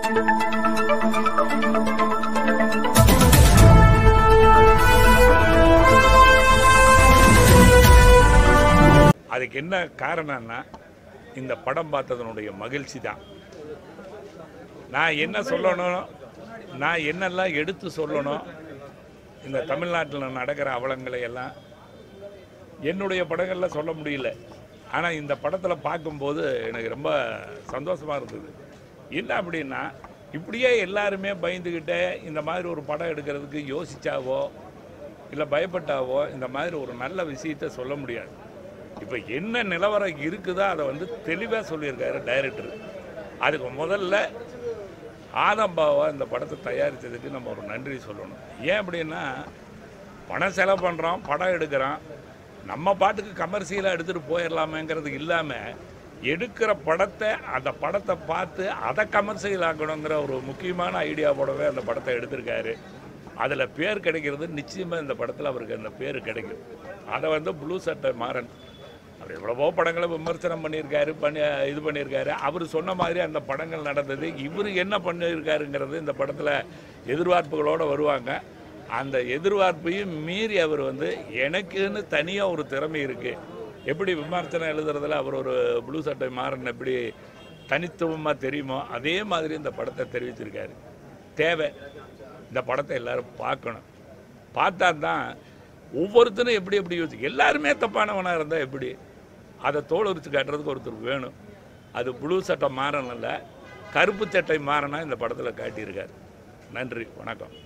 அதுக்கு என்ன காரணம்னா இந்த படம் பார்த்ததனுடைய மகிழ்ச்சி தான் நான் என்ன சொல்லணும் நான் என்னெல்லாம் எடுத்து சொல்லணும் இந்த தமிழ்நாட்டில் நடக்கிற அவலங்களை எல்லாம் என்னுடைய படங்களில் சொல்ல முடியல ஆனால் இந்த படத்தில் பார்க்கும்போது எனக்கு ரொம்ப சந்தோஷமாக இருந்தது என்ன அப்படின்னா இப்படியே எல்லாருமே பயந்துக்கிட்டே இந்த மாதிரி ஒரு படம் எடுக்கிறதுக்கு யோசிச்சாவோ இல்லை பயப்பட்டாவோ இந்த மாதிரி ஒரு நல்ல விஷயத்தை சொல்ல முடியாது இப்போ என்ன நிலவரம் இருக்குதோ அதை வந்து தெளிவாக சொல்லியிருக்காரு டைரக்டர் அதுக்கு முதல்ல ஆதம்பாவா இந்த படத்தை தயாரித்ததுக்கு நம்ம ஒரு நன்றி சொல்லணும் ஏன் அப்படின்னா பணம் செலவு பண்ணுறோம் படம் எடுக்கிறோம் நம்ம பாட்டுக்கு கமர்ஷியலாக எடுத்துகிட்டு போயிடலாமேங்கிறது இல்லாமல் எடுக்கிற படத்தை அந்த படத்தை பார்த்து அதை கமர்ஷியல் ஆக்கணுங்கிற ஒரு முக்கியமான ஐடியாவோடவே அந்த படத்தை எடுத்திருக்காரு அதில் பேர் கிடைக்கிறது நிச்சயமாக இந்த படத்தில் அவருக்கு அந்த பேர் கிடைக்கும் அதை வந்து ப்ளூ சட்டை மாறன் அவர் எவ்வளவோ படங்களை விமர்சனம் பண்ணியிருக்காரு பண்ணி இது பண்ணியிருக்காரு அவர் சொன்ன மாதிரி அந்த படங்கள் நடந்தது இவர் என்ன பண்ணியிருக்காருங்கிறது இந்த படத்தில் எதிர்பார்ப்புகளோடு வருவாங்க அந்த எதிர்பார்ப்பையும் மீறி அவர் வந்து எனக்குன்னு தனியாக ஒரு திறமை இருக்குது எப்படி விமர்சனம் எழுதுறதுல அவர் ஒரு ப்ளூ சட்டை மாறன் எப்படி தனித்துவமாக தெரியுமோ அதே மாதிரி இந்த படத்தை தெரிவிச்சிருக்காரு தேவை இந்த படத்தை எல்லாரும் பார்க்கணும் பார்த்தா தான் ஒவ்வொருத்தரும் எப்படி எப்படி யோசிச்சு எல்லாருமே தப்பானவனாக இருந்தால் எப்படி அதை தோல் உரிச்சு காட்டுறதுக்கு ஒருத்தர் வேணும் அது ப்ளூ சட்டை மாறணும் இல்லை கருப்பு சட்டை மாறனா இந்த படத்தில் காட்டியிருக்காரு நன்றி வணக்கம்